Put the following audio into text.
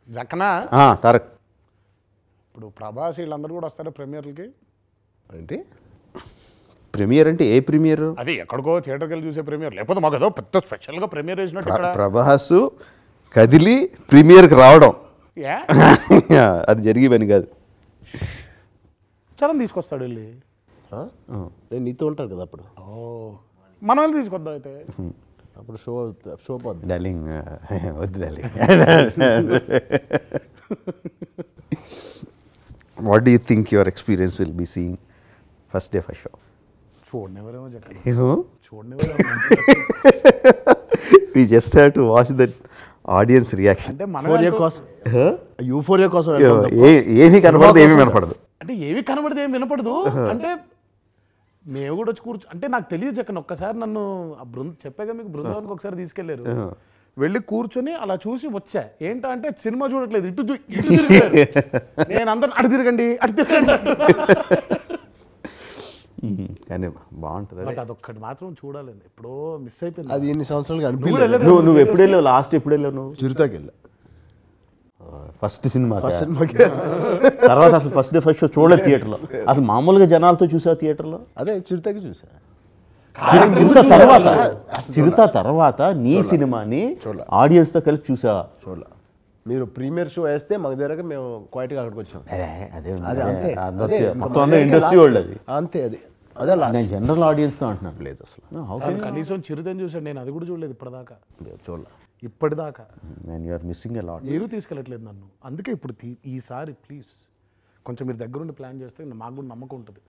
జక్కనా ఆ, తారక్ ఇప్పుడు ప్రభాస్ వీళ్ళందరూ కూడా వస్తారు ప్రీమియర్లకి ఏంటి ప్రీమియర్ అంటే ఏ ప్రీమియర్ అది ఎక్కడికో థియేటర్కి వెళ్ళి చూసే ప్రీమియర్ లేకపోతే మాకు ఏదో పెద్ద స్పెషల్గా ప్రీమియర్ వేసినట్టు ఇక్కడ ప్రభాస్ కదిలి ప్రీమియర్కి రావడం ఏ అది జరిగే పని కాదు చరణ్ తీసుకొస్తాడు వెళ్ళి ఆ? నేను నీతో ఉంటాను కదా అప్పుడు ఓ మనం వెళ్ళి తీసుకొద్దాం అయితే అప్పుడు షో షో పోద్ది డార్లింగ్ వద్దు darling what do you think your experience will be seeing first day first show చూడనివ్వరేమో జక్కన you చూడనివ్వరేమో we just have to watch that audience reaction అంటే మనం యూఫోరియా అంటూ- కోసం యూఫోరియా కోసం వెళ్తాం తప్ప. ఏ ఏమీ కనపడదు ఏమీ వినపడదు అంటే ఏవి కనబడితే ఏం వినపడదు అంటే మేము కూడా వచ్చి కూర్చో అంటే నాకు తెలియదు జక్కన ఒక్కసారి నన్ను ఆ బృంద చెప్పాగా మీకు బృందావనికి ఒకసారి తీసుకెళ్లారు వెళ్ళి కూర్చొని అలా చూసి వచ్చా ఏంటా అంటే సినిమా చూడట్లేదు ఇటు చూ- ఇటు తిరిగారు. నేను అందరు అటు తిరగండి అటు తిరగండి కానీ బాగుంటుంది బట్ అదొక్కటి మాత్రం చూడాలి ఎప్పుడో మిస్ అయిపోయింది అది ఎన్ని సంవత్సరాలుగా నువ్వు అనిపించలేదు వెళ్ళలేదు. నువ్వు నువ్వు ఎప్పుడు వెళ్ళావు లాస్ట్ ఎప్పుడు వెళ్ళావు నువ్వు చిరుతాకి వెళ్ళా ఫస్ట్ సినిమా సినిమాకి తర్వాత అసలు ఫస్ట్ డే ఫస్ట్ షో చూడలేదు థియేటర్లో అసలు మామూలుగా జనాలతో చూసావు థియేటర్లో అదే చిరుతాకి చూసా చిరుత తర్వాత చిరుత తర్వాత నీ సినిమాని ఆడియన్స్తో కలిసి చూసావా చూడలే మీరు ప్రీమియర్ షో వేస్తే మాకు దగ్గర మేము క్వైట్గా అక్కడికి వచ్చాం అదే అదే అదే అంతే అందరూ- అదే, మొత్తం అందరూ ఇండస్ట్రీ వాళ్ళు అది అంతే అది అదే లాస్ట్ నేను జనరల్ ఆడియన్స్తో అంటున్నాను లేదు అసలు హౌ తను కనీసం చిరుదని చూసాడు నేను అది కూడా చూడలేదు ఇప్పటిదాకా లేదు చూడలే ఇప్పటిదాకా man you're missing a lot మీరు తీసుకెళ్ళట్లేదు నన్ను అందుకే ఇప్పుడు తీ- ఈసారి ప్లీజ్ కొంచెం మీరు దగ్గరుండి ప్లాన్ చేస్తే మాకు కూడా నమ్మకం ఉంటుంది